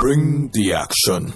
Bring the action.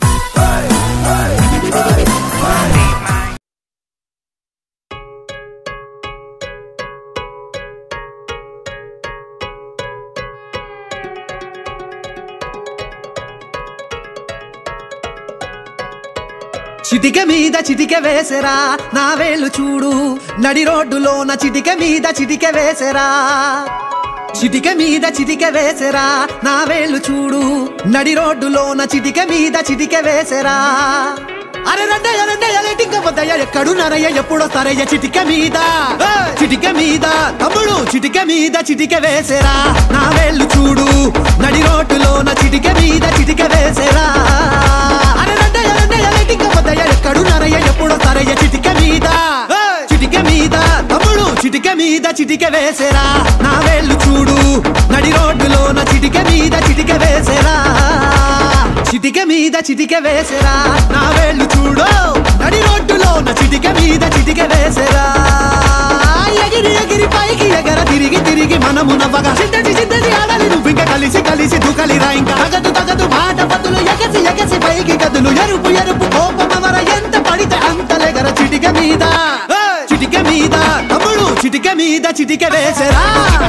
చిటిక మీద చిటిక వేసెరా నా వేళ్ళు చూడు నడి రోడ్డులోన చిటిక మీద చిటిక వేసెరా చిటిక మీద చిటిక వేసెరా నా వేళ్ళు చూడు నడి రోడ్డులోన చిటిక మీద చిటిక వేసెరా అరే రండయ్య రండయ్య లేటింక వద్దయ్య ఎక్కడు నరయ్య ఎప్పుడో సరయ్య చిటిక మీద చిటిక మీద తమ్ముడు చిటిక మీద చిటిక వేసెరా నా వేళ్ళు చూడు నడి రోడ్డులోన చిటిక మీద చిటిక వేసెరా అరే రండయ్య రండయ్య లేటింక వద్దయ్య ఎక్కడు నరయ్య ఎప్పుడో సరయ్య చిటిక మీద చిటిక మీద తమ్ముడు చిటిక మీద చిటిక వేసెరా నా వేళ్ళు చూడు నడి రోడ్డులోన చిటిక మీద చిటిక వేసెరా చిటిక మీద చిటిక వేసెరా నా వేళ్ళు చూడు నడి రోడ్డులోన చిటిక మీద చిటిక వేసెరా ఎగిరి ఎగిరి పైకి ఎగర తిరిగి తిరిగి మనము నవ్వగా చిన్నటి చిన్నటి ఆడాలి నువ్వు ఇంకా కలిసి కలిసి దుకలిరా ఇంకా తగదు తగదు మాట పదులు ఎగసి ఎగసి పైకి గదులు ఎరుపు ఎరుపు కోపమవర ఎంత పడితే అంత లెగర చిటిక మీద చిటిక మీద తమ్ముడు చిటిక మీద చిటిక వేసెరా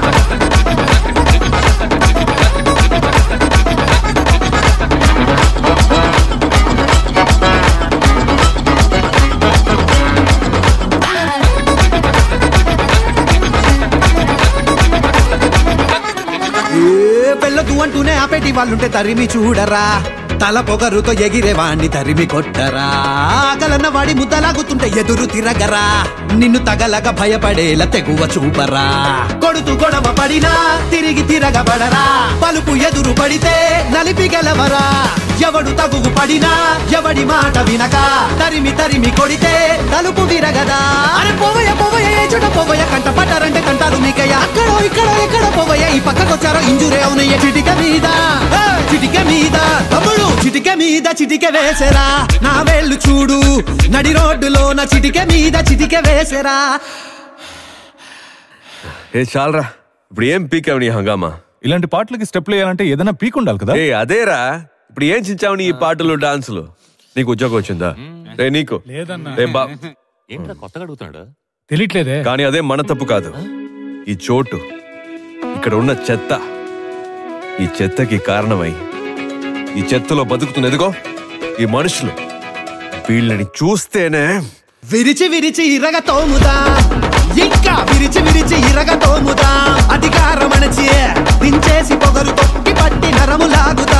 ఏ పెళ్ళదు అంటూనే ఆపేటి వాళ్ళుంటే తరిమి చూడరా తల పొగరుతో ఎగిరే వాణ్ణి తరిమి కొట్టరా ఆకలన్న వాడి ముద్దలాగుతుంటే ఎదురు తిరగరా నిన్ను తగలగ భయపడేలా తెగువ చూపరా కొడుతూ గొడవ పడినా తిరిగి తిరగబడరా పలుపు ఎదురు పడితే నలిపి గెలవరా ఎవడు తగువు పడినా ఎవడి మాట వినక తరిమి తరిమి కొడితే తలుపు విరగదా అరే పోవయ్య పోవయ్య ఏ చోట పోవయ్య కంట పట్టారంటే కంటారు మీకయ్య అక్కడో ఇక్కడో ఎక్కడో పోవయ్య ఈ పక్కకొచ్చారో ఇంజురే అవునయ్య చిటిక మీద ఏ, చిటిక మీద తమ్ముడు చిటిక మీద చిటిక వేసెరా నా వేళ్ళు చూడు నడి రోడ్డులోన చిటిక మీద చిటిక వేసెరా ఏ చాలరా ఇప్పుడు ఏం పీకావు నీ హంగామా ఇలాంటి పాటలకి స్టెప్ వేయాలంటే ఏదైనా పీక్ ఉండాలి కదా ఏ అదేరా ఇప్పుడు ఏం చించావు నీ ఈ పాటలు డాన్సులు నీకు ఉద్యోగం వచ్చిందా రే నీకు ఏ బా ఏంట్రా కొత్తగా అడుగుతున్నాడు తెలియట్లేదే కానీ అదే మన తప్పు కాదు ఈ చోటు ఇక్కడ ఉన్న చెత్త ఈ చెత్తకి కారణమై ఈ చెత్తలో బతుకుతున్నదిగో ఈ మనుషులు వీళ్ళని చూస్తేనే విరిచి విరిచి ఇరగ తోముదా ఇంకా విరిచి విరిచి ఇరగ తోముదా అధికారం అణచి దించేసి పొగరు తొక్కి పట్టి నరము లాగుదా